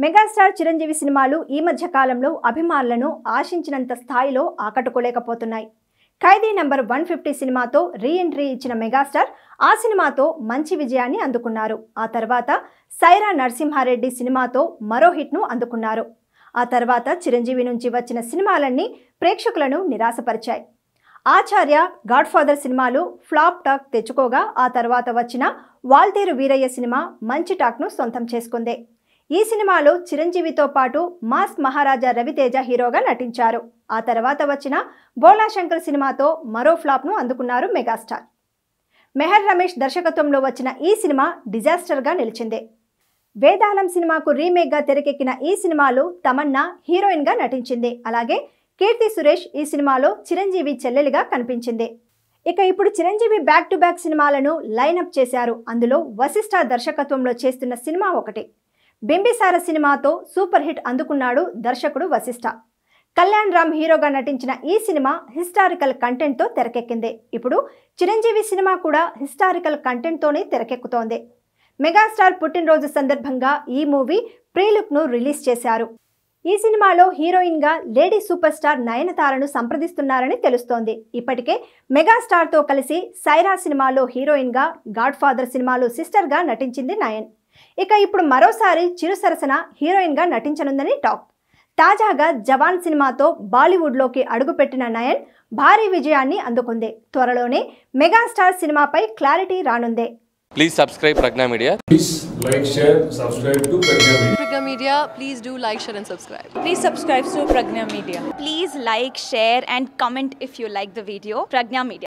Megastar Chiranjeevi సినిమాలు ఈ మధ్య కాలంలో అభిమానులను ఆశించినంత స్థాయిలో ఆకట్టుకోలేకపోతున్నాయి ఖైదీ నంబర్ వన్ ఫిఫ్టీ సినిమాతో రీ ఎంట్రీ ఇచ్చిన మెగాస్టార్ ఆ సినిమాతో మంచి విజయాన్ని అందుకున్నారు ఆ తర్వాత సైరా నరసింహారెడ్డి సినిమాతో మరో హిట్ను అందుకున్నారు ఆ తర్వాత చిరంజీవి నుంచి వచ్చిన సినిమాలన్నీ ప్రేక్షకులను నిరాశపరిచాయి ఆచార్య గాడ్ ఫాదర్ సినిమాలు ఫ్లాప్ టాక్ తెచ్చుకోగా ఆ తర్వాత వచ్చిన వాల్తేరు వీరయ్య సినిమా మంచి టాక్ను సొంతం చేసుకుంది ఈ సినిమాలో చిరంజీవితో పాటు మాస్ మహారాజా రవితేజ హీరోగా నటించారు ఆ తర్వాత వచ్చిన బోలా శంకర్ సినిమాతో మరో ఫ్లాప్ను అందుకున్నారు మెగాస్టార్ మెహర్ రమేష్ దర్శకత్వంలో వచ్చిన ఈ సినిమా డిజాస్టర్గా నిలిచింది వేదాళం సినిమాకు రీమేక్గా తెరకెక్కిన ఈ సినిమాలో తమన్నా హీరోయిన్గా నటించింది అలాగే కీర్తి సురేష్ ఈ సినిమాలో చిరంజీవి చెల్లెలిగా కనిపించింది ఇక ఇప్పుడు చిరంజీవి బ్యాక్ టు బ్యాక్ సినిమాలను లైనప్ చేశారు అందులో వశిష్ఠ దర్శకత్వంలో చేస్తున్న సినిమా ఒకటి బింబిసార సినిమాతో సూపర్ హిట్ అందుకున్నాడు దర్శకుడు వశిష్ఠ కళ్యాణ్ రామ్ హీరోగా నటించిన ఈ సినిమా హిస్టారికల్ కంటెంట్తో తెరకెక్కింది ఇప్పుడు చిరంజీవి సినిమా కూడా హిస్టారికల్ కంటెంట్తోనే తెరకెక్కుతోంది మెగాస్టార్ పుట్టినరోజు సందర్భంగా ఈ మూవీ ప్రీలుక్ను రిలీజ్ చేశారు ఈ సినిమాలో హీరోయిన్గా లేడీ సూపర్ స్టార్ నయనతారను సంప్రదిస్తున్నారని తెలుస్తోంది ఇప్పటికే మెగాస్టార్తో కలిసి సైరా సినిమాలో హీరోయిన్గా గాడ్ ఫాదర్ సినిమాలో సిస్టర్గా నటించింది నయన్ ఇక ఇప్పుడు మరోసారి చిరు సరసన హీరోయిన్గా నటించనుందని టాక్ తాజాగా జవాన్ సినిమాతో బాలీవుడ్లోకి అడుగుపెట్టిన నయన్ భారీ విజయాన్ని అందుకుంది త్వరలోనే మెగాస్టార్ సినిమాపై క్లారిటీ రానుంది Please subscribe Pragna Media. Please like, share, subscribe to Pragya Media. Pragya Media, please do like, share, and subscribe. Please subscribe to Pragna Media. Please like, share, and comment if you like the video. Pragna Media.